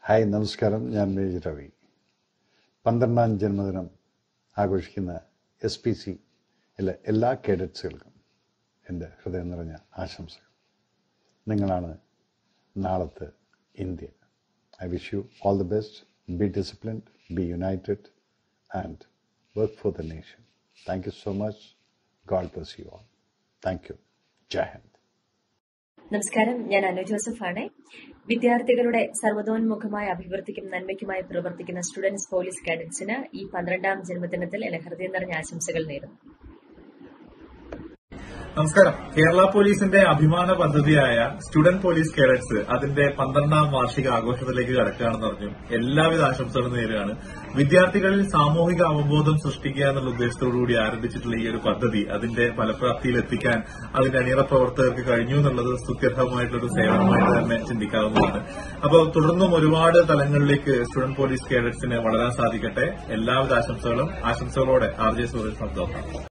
hi നമസ്കാരം ഞാൻ major Ravi പന്ത്രണ്ടാം ജന്മദിനം ആഘോഷിക്കുന്ന എസ് പി സി എല്ലാ കേഡറ്റ്സുകൾക്കും എൻ്റെ ഹൃദയം നിറഞ്ഞ ആശംസകൾ നിങ്ങളാണ് നാളത്തെ India I wish you all the best be disciplined be united and work for the nation thank you so much God bless you all thank you Jai Hind നമസ്കാരം ഞാൻ അനു ജോസഫ് ആണ് വിദ്യാർത്ഥികളുടെ സർവ്വതോന്മുഖമായ അഭിവൃദ്ധിക്കും നന്മയ്ക്കുമായി പ്രവർത്തിക്കുന്ന സ്റ്റുഡൻസ് പോലീസ് കാഡറ്റ്സിന് ഈ പന്ത്രണ്ടാം ജന്മദിനത്തിൽ എന്റെ ഹൃദയം നിറഞ്ഞ ആശംസകൾ നേരുന്നു നമസ്കാരം കേരള പോലീസിന്റെ അഭിമാന പദ്ധതിയായ സ്റ്റുഡന്റ് പോലീസ് കേഡറ്റ്സ് അതിന്റെ പന്ത്രണ്ടാം വാർഷിക ആഘോഷത്തിലേക്ക് കടക്കുകയാണെന്ന് പറഞ്ഞു എല്ലാവിധ ആശംസകളും നേരുകയാണ് വിദ്യാർത്ഥികളിൽ സാമൂഹിക അവബോധം സൃഷ്ടിക്കുക എന്നുള്ള ഉദ്ദേശത്തോടുകൂടി ആരംഭിച്ചിട്ടുള്ള ഈ ഒരു പദ്ധതി അതിന്റെ ഫലപ്രാപ്തിയിൽ എത്തിക്കാൻ അതിന്റെ അണിയറ പ്രവർത്തകർക്ക് കഴിഞ്ഞു എന്നുള്ളത് സ്തുത്യർഹമായിട്ടുള്ള സേവനമായിട്ട് തന്നെ ചിന്തിക്കാവുന്നതാണ് അപ്പോൾ തുടർന്നും ഒരുപാട് തലങ്ങളിലേക്ക് സ്റ്റുഡന്റ് പോലീസ് കേഡറ്റ്സിന് വളരാൻ സാധിക്കട്ടെ എല്ലാവിധ ആശംസകളും ആശംസകളോടെ ആർ ജെ സൂര്യൻ സംതോഷം